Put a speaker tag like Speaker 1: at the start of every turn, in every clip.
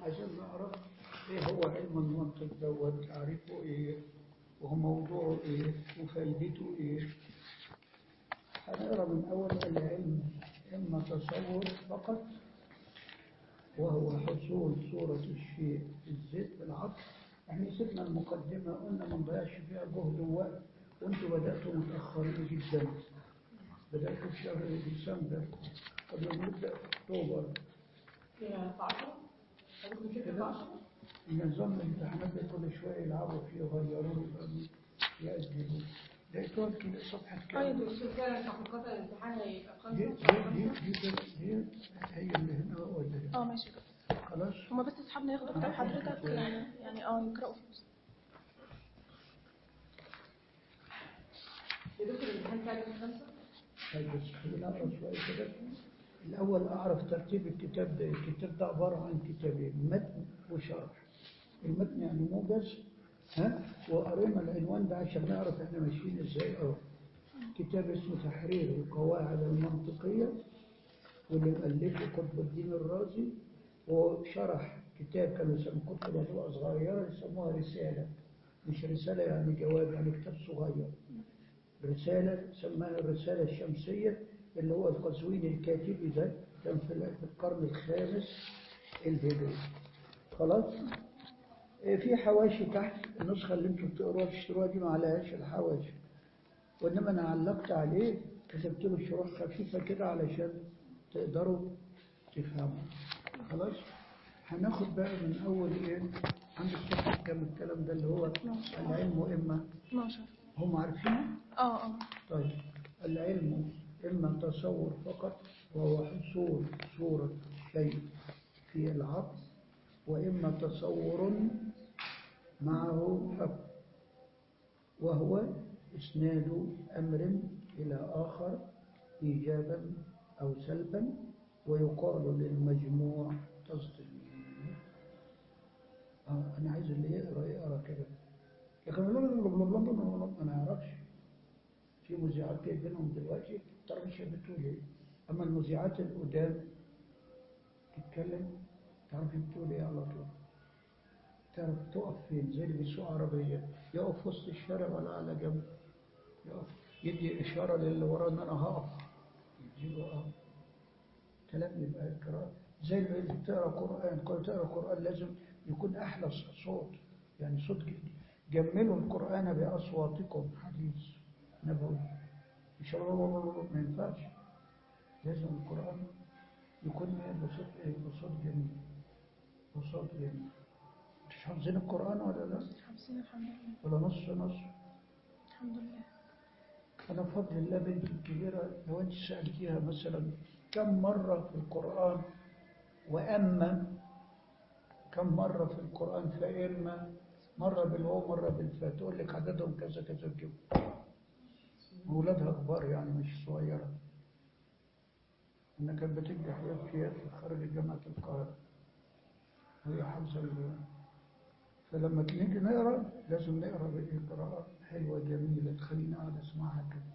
Speaker 1: عشان نعرف ايه هو علم المنطق دوت تعريفه ايه وهو موضوعه ايه وفايدته ايه هنقرا من اول العلم اما تصور فقط وهو حصول صورة الشيء في الذهن بالعقل احنا سيبنا المقدمة قلنا ما نضيعش فيها جهد ووقت وانتوا بدأتوا متأخرين جدا بدأتوا في شهر ديسمبر قبل ما نبدأ في أكتوبر
Speaker 2: في 10 ممكن نشوف في 10
Speaker 1: نظام الامتحانات ده كل شوية يلعبوا فيه ويغيروه يأجلوا لقيتوها كده صفحة
Speaker 2: طيب
Speaker 1: كام
Speaker 2: الدكتور فعلا تحقيقات الامتحان هيبقى
Speaker 1: دي
Speaker 2: خمسة
Speaker 1: دي دي دي دي هي اللي هنا ولا هنا؟
Speaker 3: اه ماشي
Speaker 1: خلاص
Speaker 3: هما بس اصحابنا ياخدوا كتاب حضرتك يعني يعني اه يقرأوا فيه بس.
Speaker 2: يا دكتور الامتحان فعلا خمسة
Speaker 1: طيب بس خلينا نقرا شوية كده الأول أعرف ترتيب الكتاب ده الكتاب ده عبارة عن كتابين متن وشرح المتن يعني موجز ها وقرينا العنوان ده عشان نعرف احنا ماشيين ازاي اه كتاب اسمه تحرير القواعد المنطقية واللي مؤلفه قطب الدين الرازي وشرح كتاب كانوا يسموه كتب مطبوعة صغيرة يسموها رسالة مش رسالة يعني جواب يعني كتاب صغير رسالة سماها الرسالة الشمسية اللي هو القزويني الكاتبي ده كان في ال- في القرن الخامس الهجري خلاص إيه، في حواشي تحت النسخة اللي انتم بتقروها تشتروها دي ما عليهاش الحواشي وانما انا علقت عليه كتبت له شروح خفيفة كده علشان تقدروا تفهموا خلاص هناخد بقى من اول ايه عندك صفحة كام الكلام ده اللي هو العلم اما
Speaker 3: 12
Speaker 1: هم عارفينه
Speaker 3: اه اه
Speaker 1: طيب العلم إما تصور فقط وهو حصول صورة شيء في العقل وإما تصور معه حكم وهو إسناد أمر إلى آخر إيجابا أو سلبا ويقال للمجموع تصديق آه أنا عايز اللي يقرأ يقرأ كده لكن ما نعرفش في مذيعات جايبينهم دلوقتي ترى مش بتقول ايه اما المذيعات القدام تتكلم تعرف بتقول ايه على طول تعرف تقف فين زي اللي بيسوق عربية يقف وسط الشارع ولا على جنب يقف يدي إشارة للي وراه إن أنا هقف يديله اه كلام يبقى قراءة زي اللي بتقرا قرآن كل تقرا قرآن لازم يكون أحلى صوت يعني صوت جديد جملوا القرآن بأصواتكم حديث نبوي مش ما ينفعش لازم القرآن يكون بصوت إيه؟ بصوت جميل بصوت جميل مش حافظين القرآن ولا لا
Speaker 3: حافظين الحمد لله
Speaker 1: ولا نص نص
Speaker 3: الحمد لله
Speaker 1: أنا بفضل الله بنتي الكبيرة لو أنت سألتيها مثلا كم مرة في القرآن وأما كم مرة في القرآن فإما مرة بالواو مرة بالفاء تقول لك عددهم كذا كذا كذا أولادها كبار يعني مش صغيرة إنها كانت بتنجح في في خارج جامعة القاهرة وهي حافظة ال- فلما نيجي نقرا لازم نقرا بإيه قراءة حلوة جميلة تخليني أقعد أسمعها كده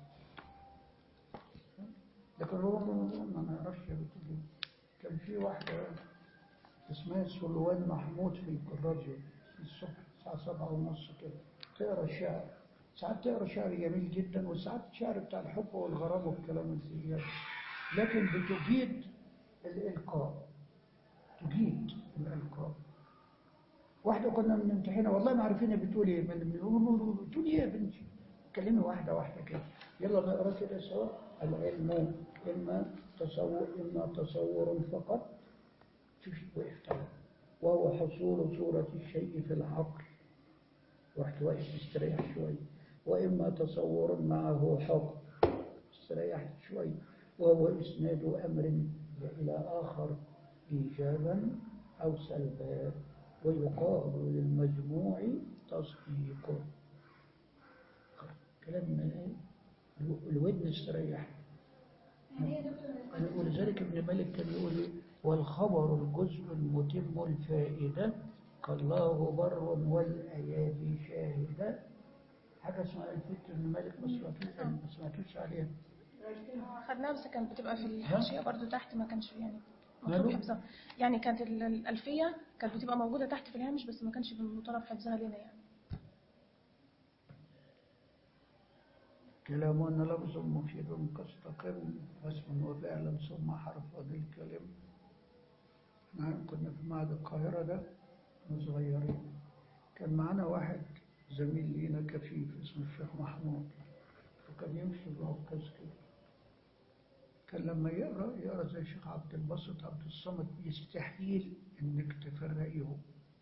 Speaker 1: لكن هو ما نعرفش بتقول إيه. كان في واحدة اسمها سلوان محمود في الراديو في الصبح الساعة سبعة ونص كده تقرا شعر ساعات تقرا شعر جميل جدا وساعات شعر بتاع الحب والغرام والكلام الزيادة لكن بتجيد الإلقاء تجيد الإلقاء واحدة كنا بنمتحنها والله ما عارفين هي بتقول ايه من من- بتقول ايه يا بنتي كلمي واحدة واحدة كده يلا نقرا كده سوا العلم إما تصور إما تصور فقط شوفي وقفت على وهو حصول صورة الشيء في العقل رحت واقف مستريح شوي وإما تصور معه حكم استريحت شوي وهو إسناد أمر إلى آخر إيجابا أو سلبا ويقال للمجموع تصديقه كلام إيه؟ الودن استريح ولذلك ابن مالك كان يقول إيه؟ والخبر الجزء المتم الفائدة كالله بر والأيادي شاهدة حاجة اسمها الفت ابن مالك ما سمعتوش ما سمعتوش عليها
Speaker 3: خدناها بس كانت بتبقى في الحاشية برضو تحت ما كانش يعني مطلوب
Speaker 1: ماله؟
Speaker 3: حفظها يعني كانت ال- الألفية كانت بتبقى موجودة تحت في الهامش بس ما كانش بمطالب حفظها لنا يعني
Speaker 1: كلامنا لفظ مفيد كاستقم واسم وفعل ثم حرف هذه الكلمة نحن كنا في معهد القاهرة ده كنا صغيرين كان معانا واحد زميل لينا كفيف اسمه الشيخ محمود وكان يمشي بعكاز كده كان لما يقرأ يقرأ زي الشيخ عبد الباسط عبد الصمد يستحيل انك تفرقيهم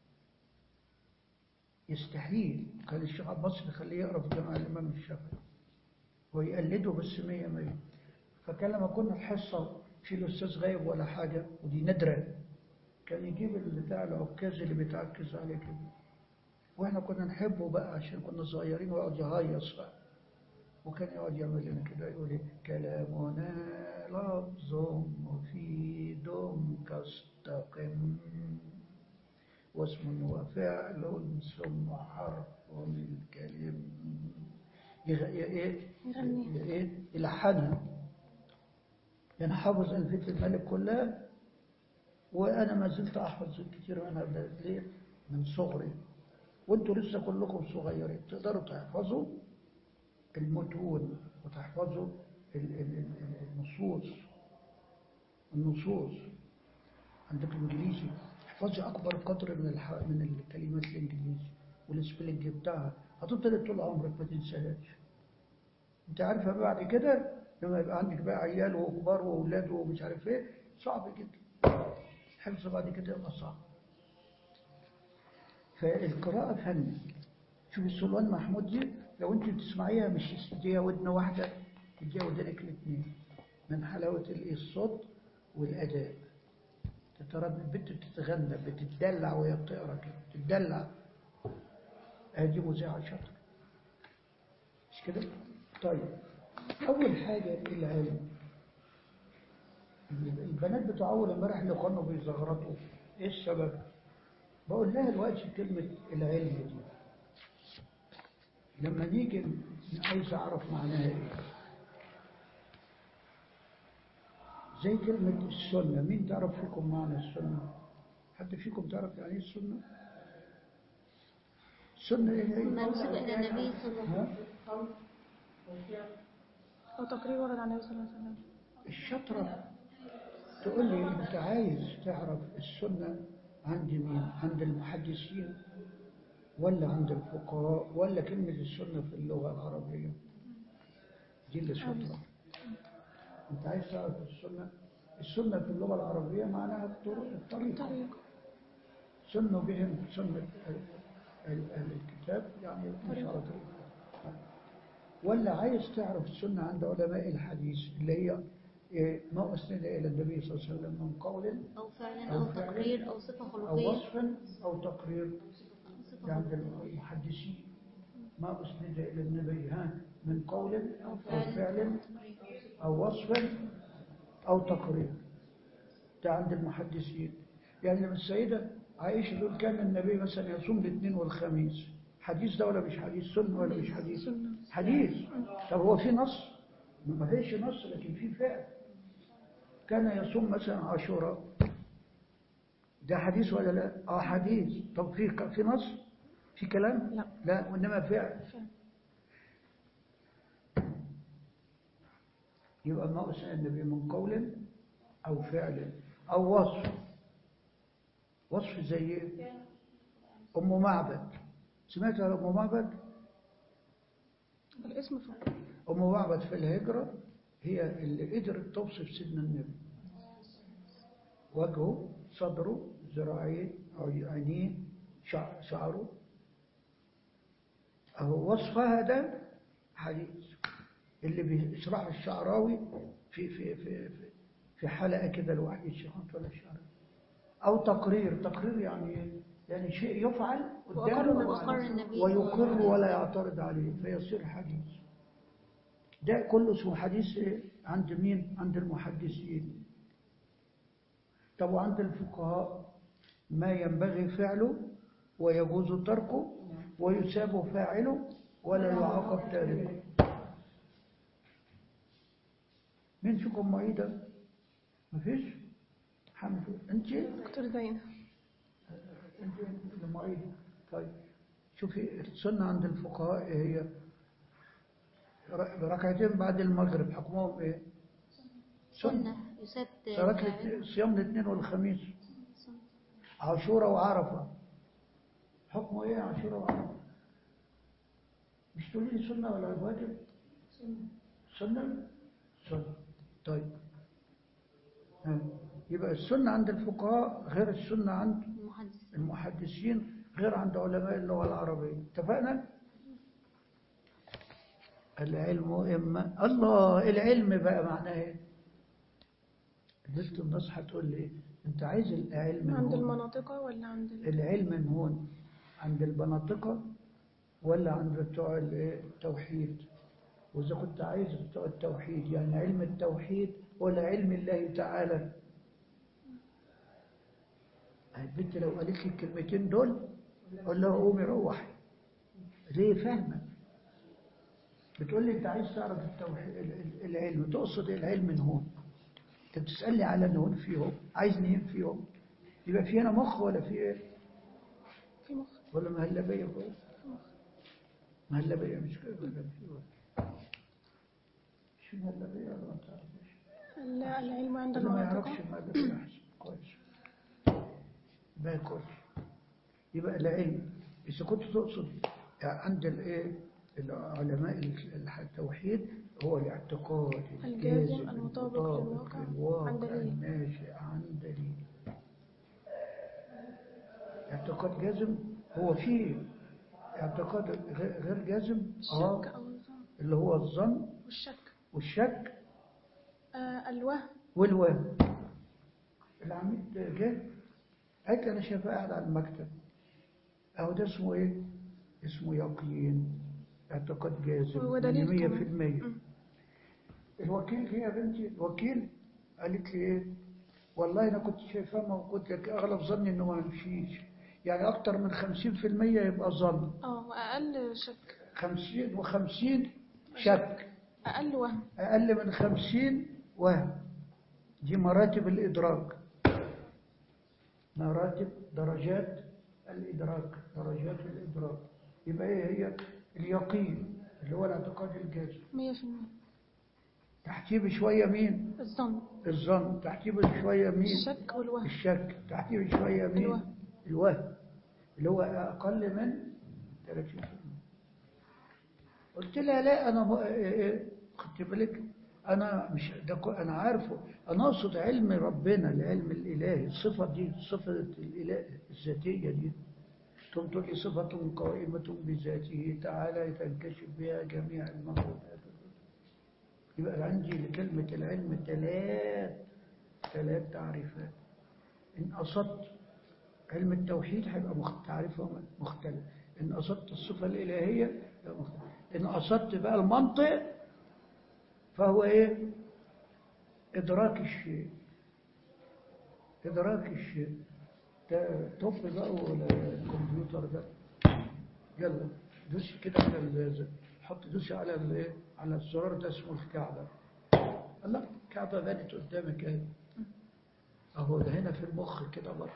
Speaker 1: يستحيل كان الشيخ عبد الباسط يخليه يقرأ في جامع الإمام الشافعي ويقلده بس مية مية فكان لما كنا الحصة في الأستاذ غايب ولا حاجة ودي نادرة كان يجيب البتاع العكاز اللي بيتعكز عليه كده واحنا كنا نحبه بقى عشان كنا صغيرين ويقعد يهيص بقى وكان يقعد يعمل لنا كده يقول إيه، كلامنا لفظ مفيد كاستقم واسم وفعل ثم حرف من كلم يغ- ي- ايه
Speaker 3: يغني.
Speaker 1: ايه يلحنها يعني حافظ ألفية الملك كلها وأنا ما زلت أحفظ كتير أنا ده ليه من صغري وانتوا لسه كلكم صغيرين تقدروا تحفظوا المتون وتحفظوا ال- ال- ال- النصوص النصوص عندك الانجليزي احفظي اكبر قدر من الح... من الكلمات الانجليزي والسبيلنج بتاعها هتفضل طول عمرك ما تنساهاش انت عارفه بعد كده لما يبقى عندك بقى عيال وكبار واولاد ومش عارف ايه صعب جدا الحفظ بعد كده يبقى صعب فالقراءة فن شوف السلوان محمود دي لو انت بتسمعيها مش تديها ودن واحدة تديها ودنك الاثنين من حلاوة الايه الصوت والأداء ترى البنت بتتغنى بتتدلع وهي بتقرا كده بتتدلع ادي مذيعة شاطرة مش كده؟ طيب أول حاجة العلم البنات بتوع أول امبارح اللي كانوا بيزغرطوا إيه السبب؟ بقول لها دلوقتي كلمة العلم دي لما نيجي عايز أعرف معناها إيه زي كلمة السنة مين تعرف فيكم معنى السنة؟ حد فيكم تعرف يعني إيه السنة؟ السنة إيه هي؟
Speaker 4: منسوب إلى النبي صلى الله عليه
Speaker 1: ها؟
Speaker 3: أو تقرير ورد عن النبي صلى الله عليه وسلم
Speaker 1: الشطرة تقول لي أنت عايز تعرف السنة عند مين؟ عند المحدثين ولا عند الفقهاء ولا كلمة السنة في اللغة العربية؟ دي اللي الشطرة أنت عايز تعرف السنة؟ السنة في اللغة العربية معناها الطرق الطريقة
Speaker 3: طريق
Speaker 1: سنوا بهم سنة ال- ال- ال- الكتاب يعني إشارة ولا عايز تعرف السنة عند علماء الحديث اللي هي إيه، ما أسند إلى النبي صلى الله عليه وسلم من قول
Speaker 4: أو فعل
Speaker 1: أو
Speaker 4: أو
Speaker 1: فعل
Speaker 4: تقرير أو صفة
Speaker 1: أو
Speaker 4: خلقية
Speaker 1: وصف أو تقرير
Speaker 4: صفة
Speaker 1: عند
Speaker 4: خلقية.
Speaker 1: المحدثين ما أسند إلى النبي ها من قول أو فعل أو وصف أو تقرير ده عند المحدثين يعني لما السيدة عائشة تقول كان النبي مثلا يصوم الاثنين والخميس حديث ده ولا مش حديث سنة ولا مش حديث
Speaker 3: سنة.
Speaker 1: حديث طب هو في نص ما فيش نص لكن في فعل كان يصوم مثلا عاشوراء ده حديث ولا لا اه حديث طب في في نص في كلام
Speaker 3: لا.
Speaker 1: لا وانما فعل
Speaker 3: فعل.
Speaker 1: يبقى ما أسأل النبي من قول أو فعل أو وصف وصف زي إيه؟ أم معبد سمعت عن أم معبد؟
Speaker 3: الاسم فوق
Speaker 1: أم معبد في الهجرة هي اللي قدرت توصف سيدنا النبي وجهه صدره ذراعيه عينيه شع- شعره أهو وصفها ده حديث اللي بيشرح الشعراوي في في في في, في حلقة كده لوحده الشيخ ولا الشعراوي أو تقرير تقرير يعني يعني شيء يفعل قدامه
Speaker 4: وأقر- وأقر النبي
Speaker 1: ويقر ولا يعترض عليه فيصير حديث ده كله اسمه حديث إيه؟ عند مين؟ عند المحدثين طب وعند الفقهاء ما ينبغي فعله ويجوز تركه ويساب فاعله ولا يعاقب تاركه مين فيكم معيدة؟ مفيش؟ الحمد لله انت
Speaker 3: دكتور زينب
Speaker 1: انت المعيدة طيب شوفي السنة عند الفقهاء إيه هي ر- ركعتين بعد المغرب حكمهم ايه
Speaker 4: سنة يسد
Speaker 1: صلاة الاثنين- صيام الاثنين والخميس
Speaker 4: سنة.
Speaker 1: عاشوراء وعرفة حكمه ايه عاشوراء وعرفة مش تقولي لي سنة ولا واجب سنة سنة طيب ها. يبقى السنة عند الفقهاء غير السنة عند
Speaker 4: المحدث
Speaker 1: المحدثين غير عند علماء اللغة العربية اتفقنا العلم إما الله العلم بقى معناه ايه بنت الناس هتقول لي إيه؟ انت عايز العلم
Speaker 3: عند
Speaker 1: هون.
Speaker 3: المناطق ولا عند ال...
Speaker 1: العلم من هون عند البناطقة ولا عند بتوع الإيه؟ التوحيد وإذا كنت عايز بتوع التوحيد يعني علم التوحيد ولا علم الله تعالى البنت لو قالت لي الكلمتين دول أقول لها قومي روحي ليه فاهمة بتقول لي أنت عايز تعرف التوحيد العلم تقصد العلم من هون أنت بتسألني على اللي هون فيهم عايز نين فيهم يبقى في هنا مخ ولا في ايه
Speaker 3: في مخ
Speaker 1: ولا مهلبية كويس مهلبية مش كده ولا في ولا مش مهلبية ولا ما تعرفش
Speaker 3: لا العلم عند
Speaker 1: اللي ما
Speaker 3: المناطق
Speaker 1: يعرفش المهلبية أحسن كويس يبقى كويس يبقى العلم إذا كنت تقصد يعني عند الايه العلماء التوحيد هو الاعتقاد
Speaker 3: الجازم المطابق للواقع
Speaker 1: للواقع
Speaker 3: عن دليل.
Speaker 1: الناشئ عن دليل اعتقاد جازم هو فيه اعتقاد غ- غير جازم اه
Speaker 3: الشك أو الظن
Speaker 1: اللي هو الظن
Speaker 3: والشك
Speaker 1: والشك
Speaker 3: آه الوهم
Speaker 1: والوهم العميد جه قالت لي انا شايفاه قاعد على المكتب اهو ده اسمه ايه اسمه يقين اعتقاد جازم
Speaker 3: ودليل
Speaker 1: مية
Speaker 3: كمان.
Speaker 1: في المية
Speaker 3: مم.
Speaker 1: الوكيل جه يا بنتي الوكيل قالت لي ايه والله انا كنت شايفاه موجود لكن اغلب ظني انه ما يمشيش يعني اكتر من خمسين في المية يبقى ظن
Speaker 3: اه وأقل شك
Speaker 1: خمسين وخمسين شك
Speaker 3: أقل وهم
Speaker 1: أقل من خمسين وهم دي مراتب الإدراك مراتب درجات الإدراك درجات الإدراك يبقى إيه هي اليقين اللي هو الاعتقاد الجازم
Speaker 3: مية في المية
Speaker 1: تحتيه بشوية مين
Speaker 3: الظن
Speaker 1: الظن تحتيه بشوية مين
Speaker 3: الشك والوهم
Speaker 1: الشك تحتيه بشوية مين
Speaker 3: الوهم.
Speaker 1: الوهم اللي هو أقل من 30% قلت لها لا أنا هو- إيه إيه خدت بالك أنا مش ده كو- أنا عارفه أنا أقصد علم ربنا العلم الإلهي الصفة دي صفة الإله الذاتية دي ثم تقول لي صفة قائمة بذاته تعالى تنكشف بها جميع الموجودات يبقى عندي لكلمة العلم ثلاث ثلاث تعريفات إن قصدت علم التوحيد هيبقى مخ- تعريفه مختلف إن قصدت الصفة الإلهية يبقى مختلف إن قصدت بقى المنطق فهو إيه إدراك الشيء إدراك الشيء ده توب بقى ولا الكمبيوتر ده يلا دوسي كده على ال- حط دوسي على ال- على الزرار ده اسمه الكعبة الله الكعبة بانت قدامك اهي اهو ده هنا في المخ كده برضه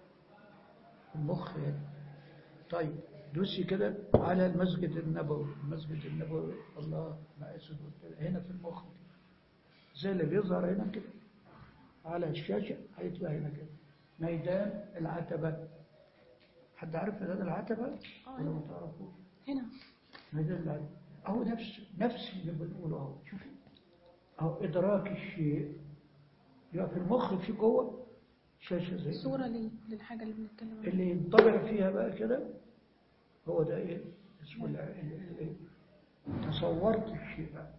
Speaker 1: المخ هنا طيب دوسي كده على المسجد النبوي المسجد النبوي الله ما اسود قدام- هنا في المخ زي اللي بيظهر هنا كده على الشاشة هيطلع هنا كده ميدان العتبة حد عارف ميدان العتبة ولا ما تعرفوش
Speaker 3: هنا
Speaker 1: ميدان العتبة أهو نفس نفس اللي بنقوله أهو شوفي أهو إدراك الشيء يبقى في المخ في جوه شاشة زي كده.
Speaker 3: صورة ليه للحاجة اللي بنتكلم عنها
Speaker 1: اللي ينطبع فيها بقى كده هو ده ايه اسمه الع- ال- ال- تصورت الشيء بقى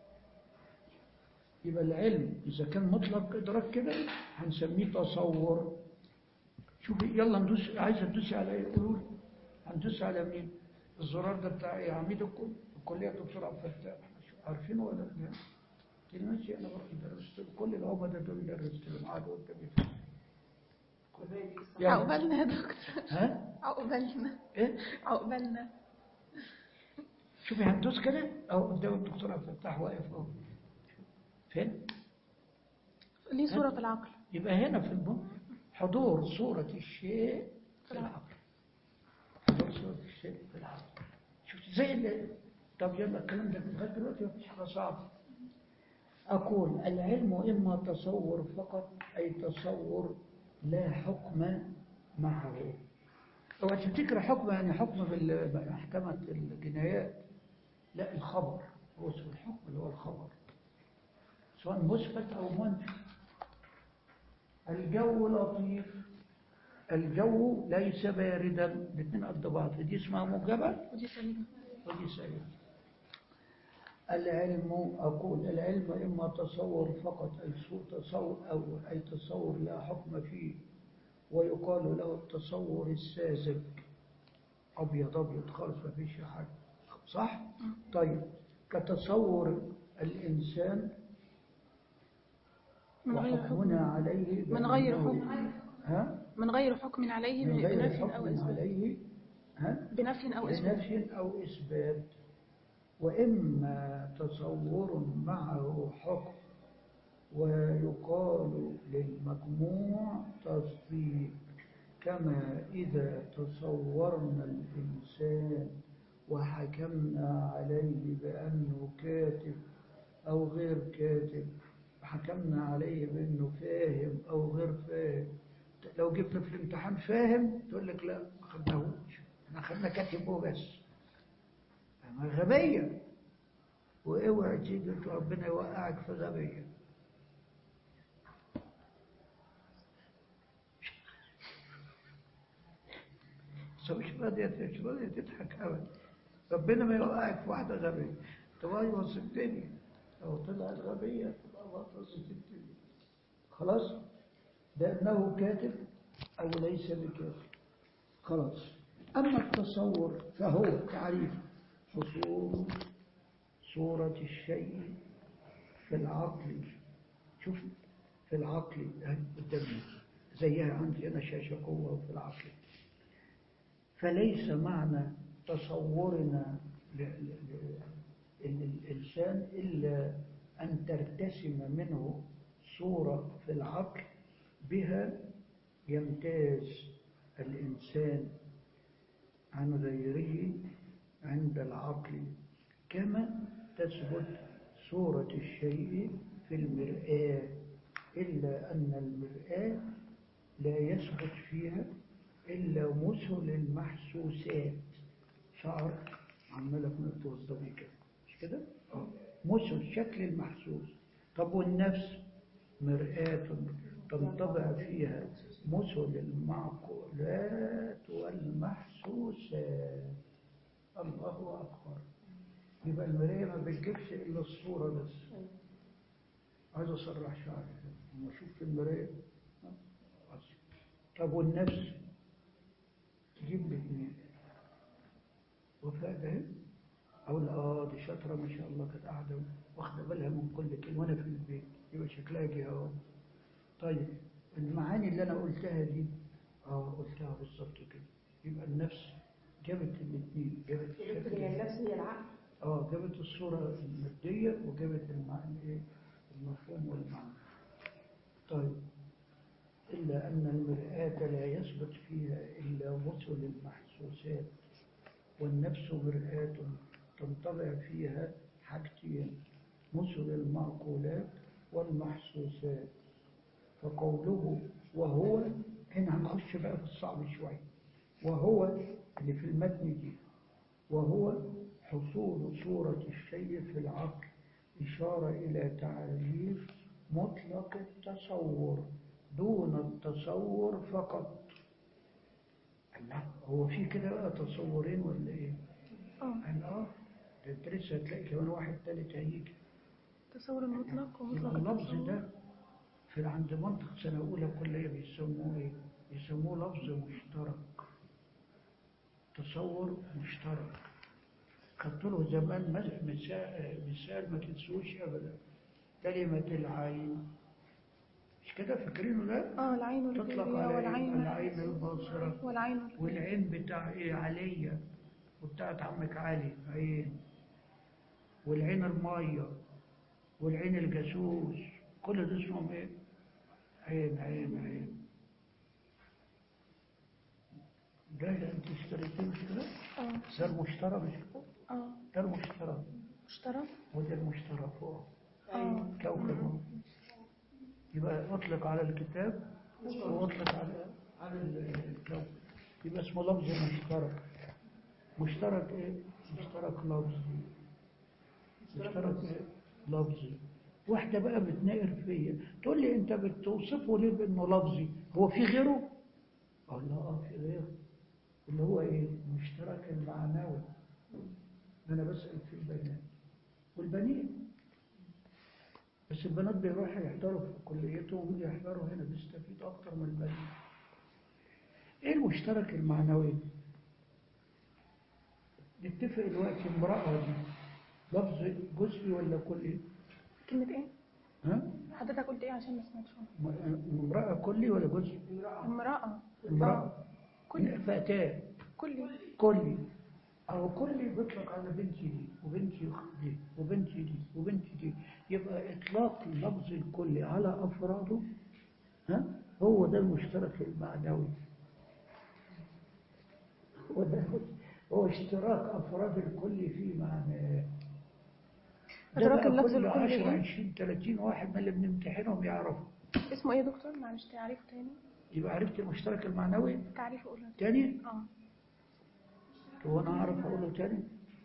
Speaker 1: يبقى العلم إذا كان مطلق إدراك كده هنسميه تصور شوفي يلا ندوس عايزة تدوسي على ايه قولوا لي هندوس على مين الزرار ده بتاع ايه عميد الكل الكلية دكتور عبد الفتاح عارفينه ولا لا؟ قلت له ماشي انا بروح درست كل العملاء دول درست لهم قعدوا قدامي يعني
Speaker 3: عقبالنا يا دكتور
Speaker 1: ها
Speaker 3: عقبالنا
Speaker 1: ايه
Speaker 3: عقبالنا
Speaker 1: شوفي هندوس كده اهو قدام الدكتور عبد الفتاح واقف اهو فين؟
Speaker 3: ليه صورة في العقل
Speaker 1: يبقى هنا في الم- حضور صورة الشيء في العقل حضور صورة الشيء في العقل شفت زي اللي طب يلا الكلام ده لغاية دلوقتي مفيش حاجة صعبة أقول العلم إما تصور فقط أي تصور لا حكم معه اوعى تفتكر حكم يعني حكم بالمحكمة الجنايات لا الخبر هو اسمه الحكم اللي هو الخبر سواء مثبت أو منفي الجو لطيف الجو ليس باردا الاثنين قد بعض دي اسمها موجبة
Speaker 3: ودي سليمة
Speaker 1: ودي سليمة العلم أقول العلم إما تصور فقط أي سوء تصور أو أي تصور لا حكم فيه ويقال له التصور الساذج أبيض أبيض خالص ما فيش حاجة صح؟ طيب كتصور الإنسان
Speaker 3: من غير
Speaker 1: وحكمنا
Speaker 3: حكم
Speaker 1: عليه
Speaker 3: من غير
Speaker 1: بأنه-
Speaker 3: حكم.
Speaker 1: ها؟
Speaker 3: من غير حكم عليه
Speaker 1: من غير
Speaker 3: بنفي أو
Speaker 1: حكم
Speaker 3: إثبات
Speaker 1: عليه ها؟
Speaker 3: بنفي أو إثبات
Speaker 1: بنفي أو إثبات وإما تصور معه حكم ويقال للمجموع تصديق كما إذا تصورنا الإنسان وحكمنا عليه بأنه كاتب أو غير كاتب حكمنا عليه بأنه فاهم أو غير فاهم لو جبت في الامتحان فاهم تقول لك لا ما خدناهوش احنا خدنا كاتب وبس ما غبية واوعى تيجي تقول ربنا يوقعك في غبية بس مش راضية مش راضية تضحك أبدا ربنا ما يوقعك في واحدة غبية تبقى يوصل الدنيا لو طلعت غبية تبقى وصلت الدنيا خلاص لأنه كاتب أو ليس بكاتب خلاص أما التصور فهو تعريف حصول صورة الشيء في العقل شوف في العقل أهي قدامنا زيها عندي أنا شاشة قوة في العقل فليس معنى تصورنا ل- ل- ل- للإنسان إلا أن ترتسم منه صورة في العقل بها يمتاز الإنسان عن غيره عند العقل كما تثبت صورة الشيء في المرآة إلا أن المرآة لا يثبت فيها إلا مثل المحسوسات شعر عمالك توظفي كده مش كده؟ آه. مثل شكل المحسوس طب والنفس مرآة تنطبع فيها مثل المعقولات والمحسوسات الله أكبر يبقى المراية ما بتجيبش إلا الصورة بس عايز أسرح شعري لما أشوف في المراية ها، بس. طب والنفس تجيب لي اثنين وفاء ده أقول آه دي شاطرة ما شاء الله كانت قاعدة واخدة بالها من كل كلمة وأنا في البيت يبقى شكلها جه أهو طيب المعاني اللي أنا قلتها دي آه قلتها بالظبط كده يبقى النفس جابت الاثنين جابت الشكل
Speaker 2: هي النفس هي العقل
Speaker 1: اه جابت الصورة المادية وجابت المعنى ايه المفهوم والمعنى طيب إلا أن المرآة لا يثبت فيها إلا مثل المحسوسات والنفس مرآة تنطبع فيها حاجتين مثل المعقولات والمحسوسات فقوله وهو هنا هنخش بقى في الصعب شوية وهو اللي في المتن دي وهو حصول صورة الشيء في العقل إشارة إلى تعريف مطلق التصور دون التصور فقط الله هو في كده بقى تصورين ولا ايه؟
Speaker 3: اه
Speaker 1: قال اه ده انت لسه هتلاقي كمان واحد تالت هيجي
Speaker 3: تصور المطلق
Speaker 1: يبقى
Speaker 3: ومطلق
Speaker 1: اللفظ
Speaker 3: التصور
Speaker 1: ده في عند منطق سنة أولى كلية بيسموه إيه؟ بيسموه لفظ مشترك تصور مشترك خدت له زمان مز- مثال مثال ما تنسوش أبدا كلمة العين مش كده فاكرينه ده؟
Speaker 3: اه العين
Speaker 1: تطلق
Speaker 3: الكلية
Speaker 1: على
Speaker 3: والعين
Speaker 1: العين الباصرة
Speaker 3: والعين الكلية.
Speaker 1: والعين بتاع ايه عليا وبتاعت عمك علي عين والعين المية والعين الجاسوس كل ده اسمهم ايه عين عين عين ده اللي انت اشتريتيه مش كده؟
Speaker 3: اه
Speaker 1: ده المشترى مش كده؟
Speaker 3: اه
Speaker 1: ده المشترى
Speaker 3: اشترى
Speaker 1: وده المشترى فوق
Speaker 3: اه
Speaker 1: كوكب اهو. يبقى اطلق على الكتاب واطلق على على الكوكب يبقى اسمه لفظ مشترك مشترك ايه مشترك لفظي مشترك ايه لفظي واحدة بقى بتنقر فيا تقول لي انت بتوصفه ليه بانه لفظي هو في غيره اقول لها اه في غيره اللي هو ايه المشترك المعنوي انا بسأل في البنات والبنين بس البنات بيروحوا يحضروا في كليتهم ويجي يحضروا هنا بيستفيد اكتر من البنين ايه المشترك المعنوي نتفق دلوقتي امرأة دي لفظ جزئي ولا كلي
Speaker 3: كلمة ايه؟
Speaker 1: ها
Speaker 3: حضرتك قلت ايه عشان ما سمعتش
Speaker 1: م- امرأة كلي ولا جزئي
Speaker 3: امرأة
Speaker 1: امرأة
Speaker 3: كلي
Speaker 1: فتاة
Speaker 3: كلي
Speaker 1: كلي أو كلي بيطلق على بنتي دي وبنتي دي وبنتي دي وبنتي دي يبقى إطلاق اللفظ الكلي على أفراده ها هو ده المشترك المعنوي هو ده هو اشتراك أفراد الكل في معناه ده
Speaker 3: إدراك
Speaker 1: بقى
Speaker 3: اللفظ
Speaker 1: كل
Speaker 3: الكلي
Speaker 1: 10
Speaker 3: إيه؟
Speaker 1: 20 30 واحد من اللي بنمتحنهم يعرفوا
Speaker 3: اسمه ايه يا دكتور؟ معلش تعريفه تاني
Speaker 1: يبقى عرفت المشترك المعنوي
Speaker 3: تعريفه قولها
Speaker 1: تاني
Speaker 3: اه
Speaker 1: هو أنا أعرف أقوله تاني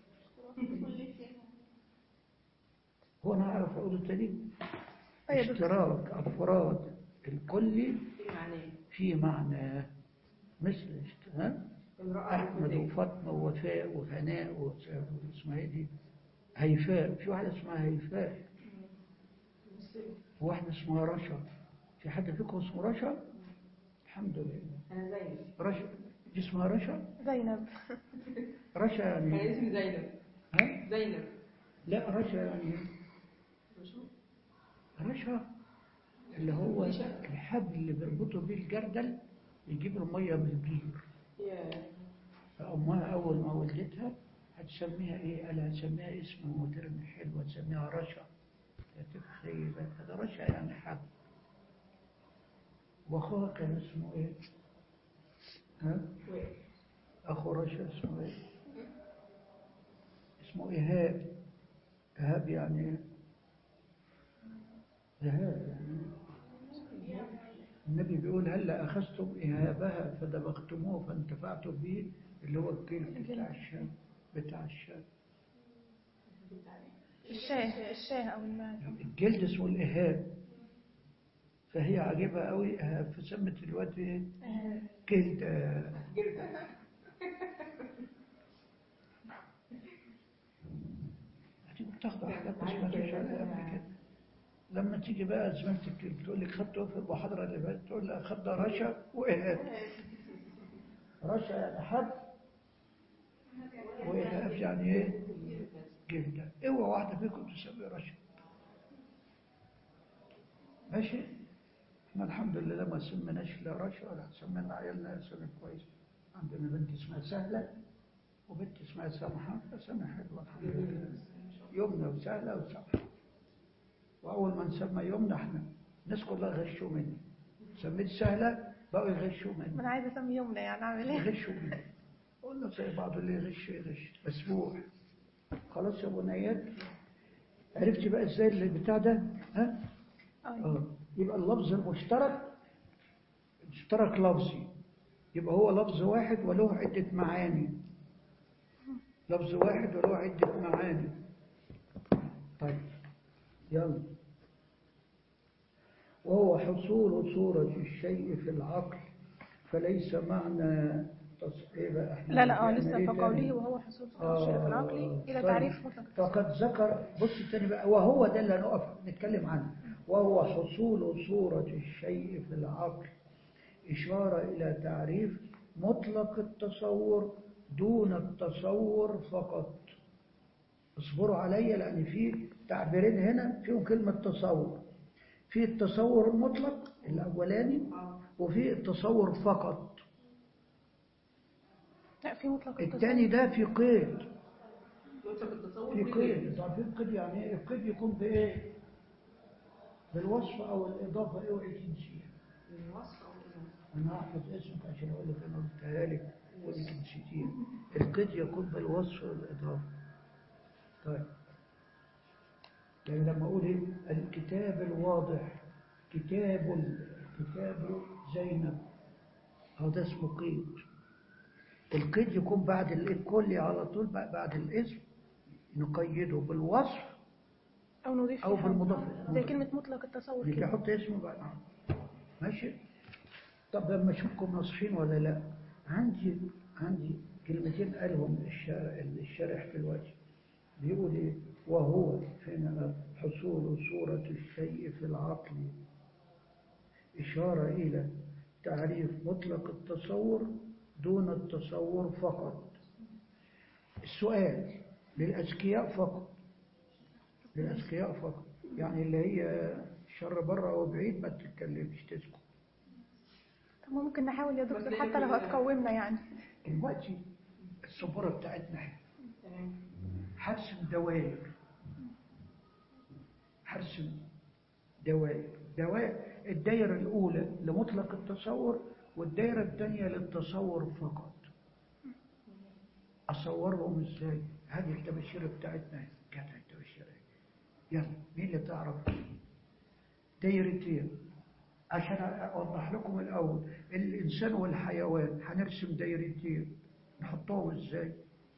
Speaker 1: هو أنا أعرف أقوله تاني
Speaker 3: أيوة دكتور.
Speaker 1: اشتراك أفراد الكل
Speaker 2: يعني
Speaker 1: في معنى مثل اشت- ها؟
Speaker 2: امرأة
Speaker 1: أحمد
Speaker 2: كلية.
Speaker 1: وفاطمة ووفاء وهناء وس- واسمها إيه دي هيفاء في واحدة اسمها هيفاء وواحدة اسمها رشا في حد فيكم اسمه رشا الحمد لله
Speaker 2: أنا زينب
Speaker 1: رشا دي اسمها رشا
Speaker 3: زينب
Speaker 1: رشا
Speaker 2: أنا
Speaker 1: يعني
Speaker 2: اسمي زينب
Speaker 1: ها
Speaker 2: زينب
Speaker 1: لا رشا يعني رشا اللي هو الحبل اللي بيربطوا بيه الجردل يجيب المية من البير
Speaker 2: يا
Speaker 1: فأمها أول ما ولدتها هتسميها إيه؟ قال هتسميها اسم مودرن حلو هتسميها رشا تتخيل هذا رشا يعني حبل وأخوها كان اسمه إيه؟ ها؟ أخو رشا اسمه إيه؟ اسمه إيهاب إيهاب يعني إيه؟ إيهاب يعني النبي بيقول هلا أخذتم إيهابها فدبغتموه فانتفعتم به اللي هو الجلد بتاع الشام بتاع الشام
Speaker 3: الشاه الشاه او الماعز
Speaker 1: الجلد اسمه الإيهاب فهي عجبها قوي إيهاب فسمت الواد إيه؟ جلد آه. هتيجي بتاخد حاجات بس ما تجيش عليها قبل كده لما تيجي بقى زميلتك تقول لك خدت في المحاضرة اللي فاتت تقول لها خدنا رشا وإيهاب رشا يعني حب وإيهاب يعني إيه؟ جلدة اوعى واحدة فيكم تسمي رشا ماشي؟ احنا الحمد لله ما سميناش لا رشا ولا سمينا عيالنا اسامي كويس عندنا بنت اسمها سهلة وبنت اسمها سمحة اسامي حلوة الحمد لله يمنى وسهلة وسمحة وأول ما نسمى يمنى احنا الناس كلها غشوا مني سميت سهلة بقوا يغشوا
Speaker 3: ما
Speaker 1: مني
Speaker 3: انا عايزه اسمي يمنى يعني اعمل ايه
Speaker 1: يغشوا مني قلنا زي بعض اللي يغش يغش مسبوح خلاص يا بنيات عرفتي بقى ازاي اللي بتاع ده ها
Speaker 3: اه
Speaker 1: اه يبقى اللفظ المشترك مشترك لفظي يبقى هو لفظ واحد وله عدة معاني لفظ واحد وله عدة معاني طيب يلا وهو حصول صورة الشيء في العقل فليس معنى تصحيح احنا
Speaker 3: لا لا اه
Speaker 1: إحنا
Speaker 3: لسه
Speaker 1: إيه
Speaker 3: في
Speaker 1: تاني؟
Speaker 3: قوله وهو حصول صورة الشيء في العقل الى
Speaker 1: طيب.
Speaker 3: تعريف مطلق
Speaker 1: فقد ذكر بص التاني بقى وهو ده اللي هنقف نتكلم عنه وهو حصول صورة الشيء في العقل إشارة إلى تعريف مطلق التصور دون التصور فقط اصبروا عليا لأن في تعبيرين هنا فيهم كلمة تصور في التصور المطلق الأولاني وفي التصور فقط
Speaker 3: لا في مطلق
Speaker 1: الثاني ده في قيد
Speaker 2: مطلق التصور
Speaker 1: في
Speaker 2: في
Speaker 1: قيد طب في قيد يعني ايه القيد يكون بايه بالوصف او الاضافه اوعي تنسيها
Speaker 2: الوصف او الإناث
Speaker 1: انا احفظ اسمك عشان اقول لك انا قلتها لك ولك نسيتيه القد يكون بالوصف والاضافه طيب يعني لما اقول إيه؟ الكتاب الواضح كتاب ال- كتاب زينب هو ده اسمه قيد القيد يكون بعد ال- الكل على طول بعد بعد الاسم نقيده بالوصف
Speaker 3: أو نضيف
Speaker 1: أو
Speaker 3: فيه
Speaker 1: بالمضاف.
Speaker 3: حاجة. زي كلمة مطلق التصور
Speaker 1: يجي
Speaker 3: كده
Speaker 1: يحط اسمه بعد ماشي طب لما اشوفكم ناصحين ولا لا عندي عندي كلمتين قالهم الشارع الشارح في الوجه بيقول ايه وهو فين حصول صورة الشيء في العقل إشارة إلى تعريف مطلق التصور دون التصور فقط السؤال للأذكياء فقط للأذكياء فقط يعني اللي هي شر بره أو بعيد ما تتكلمش تسكت
Speaker 3: طب ممكن نحاول يا دكتور حتى لو هتقومنا يعني
Speaker 1: دلوقتي السبورة بتاعتنا احنا
Speaker 2: تمام
Speaker 1: هرسم دوائر هرسم دوائر دوائر الدائرة الأولى لمطلق التصور والدائرة الثانية للتصور فقط أصورهم إزاي؟ هذه التبشيرة بتاعتنا كانت التبشيرة يلا مين اللي تعرف؟ دايرتين عشان أوضح لكم الأول الإنسان والحيوان هنرسم دايرتين نحطهم إزاي؟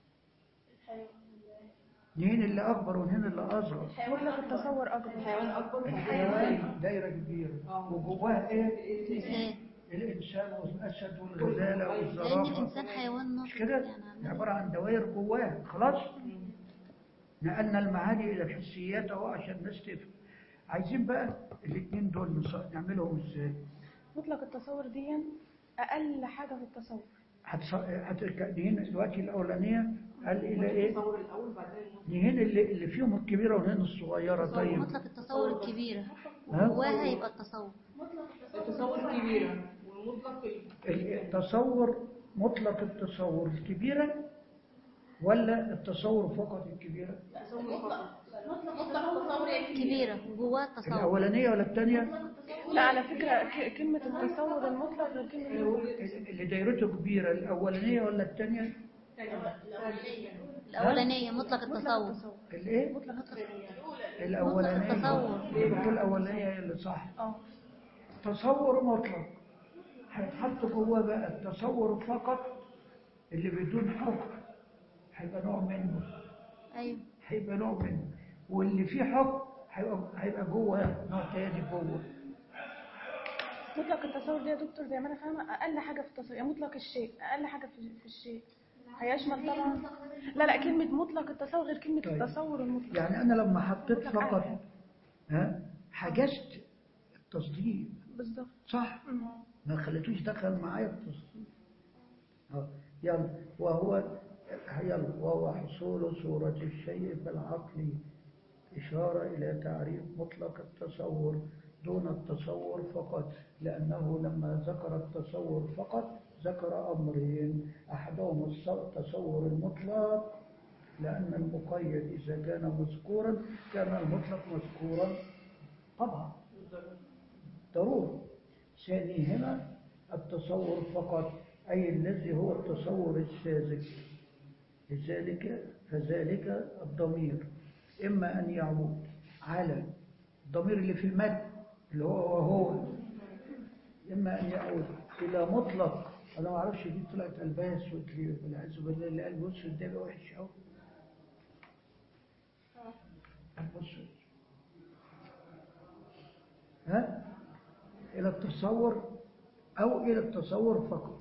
Speaker 1: مين اللي أكبر ومين اللي أصغر؟
Speaker 3: مطلق التصور أكبر
Speaker 2: الحيوان اكبر
Speaker 1: الحيوان دايرة كبيرة
Speaker 2: آه.
Speaker 1: وجواها إيه؟
Speaker 4: إنسان
Speaker 1: الإنسان والأسد والغزالة
Speaker 4: لأن
Speaker 1: والزرافة
Speaker 4: الإنسان حيوان
Speaker 1: مش
Speaker 4: ناطق
Speaker 1: كده؟
Speaker 4: يعني
Speaker 1: عبارة عن دوائر جواها خلاص؟ نقلنا المعاني إلى الحسيات أهو عشان الناس تفهم عايزين بقى الاثنين دول نص- نعملهم إزاي؟
Speaker 3: مطلق التصور دي أقل حاجة في التصور
Speaker 1: هتص... هت... نهين دلوقتي الأولانية قال إلى إيه؟
Speaker 2: التصور الاول بعدين
Speaker 1: نهين اللي, اللي فيهم الكبيرة ونهين الصغيرة طيب
Speaker 4: مطلق التصور الكبيرة
Speaker 1: ها؟
Speaker 4: جواها يبقى التصور
Speaker 2: التصور الكبيره والمطلق ال-
Speaker 1: التصور مطلق التصور الكبيرة ولا التصور فقط الكبيرة؟
Speaker 4: كبيرة جواها التصور
Speaker 1: الأولانية ولا الثانية؟
Speaker 3: لا على فكرة ك- كلمة التصور المطلق غير كلمة
Speaker 1: اللي دايرته كبيرة الأولانية ولا الثانية؟
Speaker 4: الأولانية مطلق التصور
Speaker 1: الإيه؟
Speaker 3: مطلق التصور
Speaker 1: الأولانية
Speaker 4: التصور.
Speaker 1: بتقول الأولانية هي اللي صح
Speaker 3: اه
Speaker 1: تصور مطلق هيتحط جواه بقى التصور فقط اللي بدون حكم هيبقى نوع منه
Speaker 4: أيوه
Speaker 1: هيبقى نوع منه واللي فيه حكم هيبقى هيبقى جوه نوع تاني جوه
Speaker 3: مطلق التصور دي يا دكتور زي ما انا فاهمه اقل حاجه في التصور يعني مطلق الشيء اقل حاجه في, في الشيء هيشمل طبعا لا لا كلمه مطلق التصور غير كلمه
Speaker 1: طيب.
Speaker 3: التصور المطلق
Speaker 1: يعني أنا لما حطيت
Speaker 3: مطلق
Speaker 1: فقط
Speaker 3: أقل.
Speaker 1: ها حجزت التصديق
Speaker 3: بالظبط
Speaker 1: صح
Speaker 3: أمم.
Speaker 1: ما خليتوش دخل معايا التصديق اه يلا وهو يلا وهو حصول صورة الشيء بالعقل إشارة إلى تعريف مطلق التصور دون التصور فقط لأنه لما ذكر التصور فقط ذكر أمرين أحدهما الص- التصور المطلق لأن المقيد إذا كان مذكورا كان المطلق مذكورا طبعا ضروري ثانيهما التصور فقط أي الذي هو التصور الساذج لذلك فذلك الضمير إما أن يعود على الضمير اللي في المد اللي هو وهو إما أن يعود إلى مطلق أنا ما أعرفش دي طلعت ألباس ليه والعياذ بالله اللي قلبه أسود ده يبقى وحش أوي قلبه أسود ها إلى التصور أو إلى التصور فقط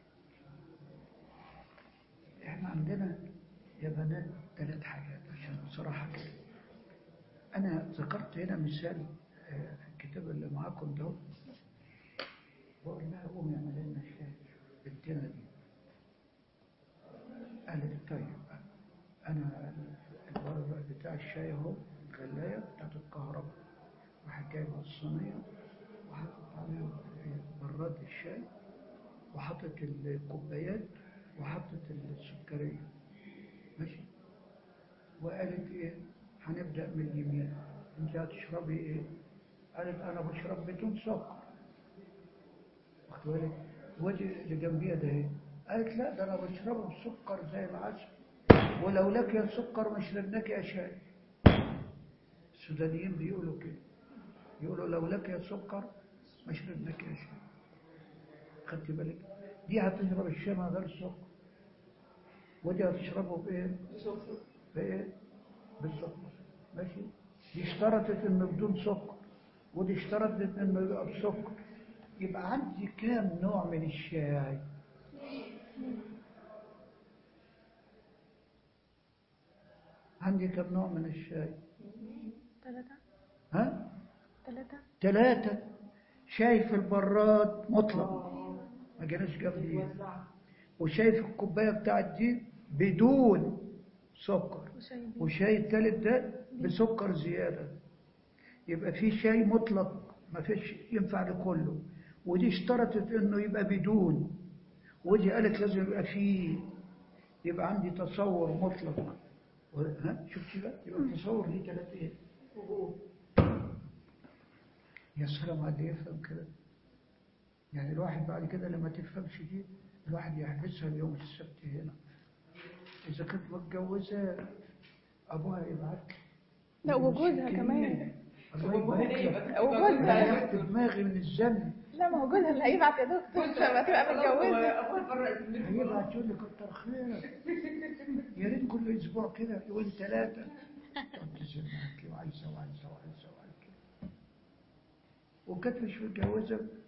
Speaker 1: إحنا عندنا يا بنات ثلاث حاجات عشان بصراحة كده أنا ذكرت هنا مثال آه، في الكتاب اللي معاكم ده بقول لها قومي اعملي لنا الشاي بالتنة دي قالت طيب أنا الورق بتاع الشاي أهو الغلاية بتاعت الكهرباء راح جايبة الصينية وحطت عليها براد الشاي وحطت الكوبايات وحطت السكرية ماشي وقالت ايه هنبدأ من اليمين انت هتشربي ايه قالت انا بشرب بدون سكر بالك ودي اللي جنبيها ده ايه قالت لا ده انا بشربه بسكر زي العسل ولو لك يا سكر ما شربناك يا شاي السودانيين بيقولوا كده يقولوا لو لك يا سكر ما شربناك يا شاي خدت بالك دي هتشرب الشاي من غير سكر ودي هتشربه بايه بايه بالسكر ماشي دي اشترطت انه بدون سكر ودي اشترطت انه يبقى بسكر يبقى عندي كام نوع من الشاي عندي كم نوع من الشاي
Speaker 3: ثلاثة
Speaker 1: ها
Speaker 3: ثلاثة
Speaker 1: ثلاثة شاي في البراد مطلق ما جاناش جنبي
Speaker 2: يوزع
Speaker 1: وشاي في الكوباية بتاعت دي بدون سكر
Speaker 3: وشاي بيه.
Speaker 1: وشاي التالت ده بسكر زيادة يبقى في شاي مطلق ما فيش ينفع لكله ودي اشترطت انه يبقى بدون ودي قالت لازم يبقى فيه يبقى عندي تصور مطلق و- ها شفت بقى يبقى التصور ليه ثلاث ايه يا سلام على اللي يفهم كده يعني الواحد بعد كده لما تفهمش دي الواحد يحبسها اليوم السبت هنا إذا كانت متجوزة أبوها يبعت
Speaker 3: لا وجوزها كمان
Speaker 1: الله يبارك لك
Speaker 3: وجوزها
Speaker 1: ريحت دماغي من الذنب
Speaker 3: لا ما هو جوزها اللي هيبعت يا دكتور لما تبقى متجوزة
Speaker 2: أول مرة اسمه
Speaker 1: هيبعت يقول لي كتر خيرك يا ريت كل أسبوع كده يقول ثلاثة طب تزن معاكي وعايزة وعايزة وعايزة وعايزة وكانت مش متجوزة